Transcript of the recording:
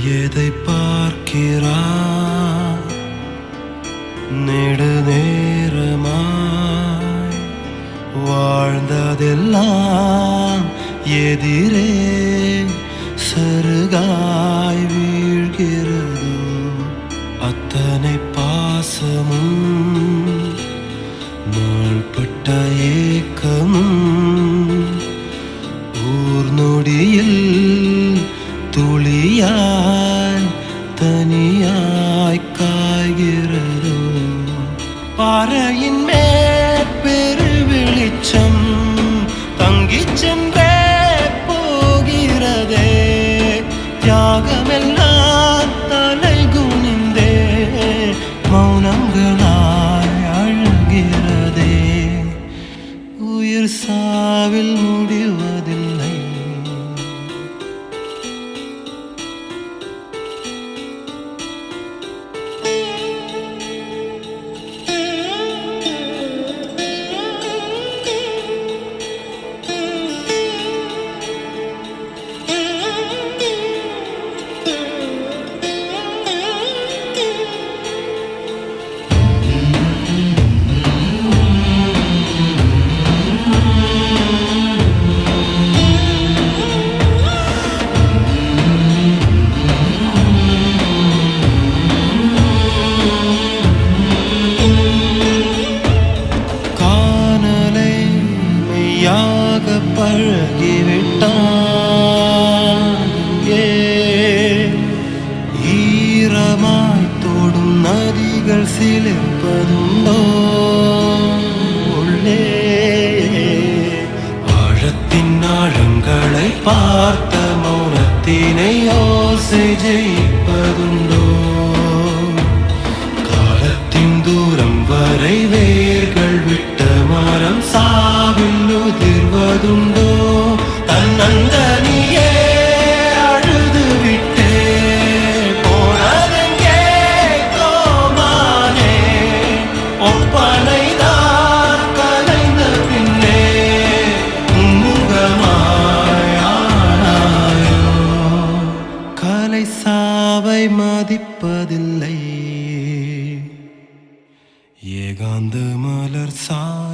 எதை பார்க்கிறாய் நெடுநேரமாய் வாழ்ந்ததெல்லாம் எதிரே சருகாய் வீழ்கிறதோ அத்தனை பாசமும் நாள்பட்ட ஏக்கமும் ஊர் நொடியில் துளியாய் தனியாய் காய்கிறதோ பாறையின் மேற்பெரு வெளிச்சம் தங்கிச் சென்றே போகிறதே தியாகமெல்லாம் தலை குனிந்தே மௌனங்களாய் அழுகிறதே உயிர் சாவில் முடிவதில்லை காணலை மெய்யாக பழகிவிட்டான் ஏ ஈரமாய் தோடும் நதிகள் சிலிர்ப்பதுண்டோ உள்ளே ஆழத்தின் ஆழங்களை பார்த்த மௌனத்தினை யோசை ஜெயிப்பதுண்டோ காலத்தின் தூரம் வரை வேர்கள் விட்ட மரம் சாவில் உதிர்வதுண்டோ தன்னந்தனியே அழுது விட்டே போனதெங்கே கோமானே ஒப்பனைதான் கலைந்த பின்னே முகமாயானாயோ கலை சாவை மதிப்பதில்லை ஏகாந்த மலர் சா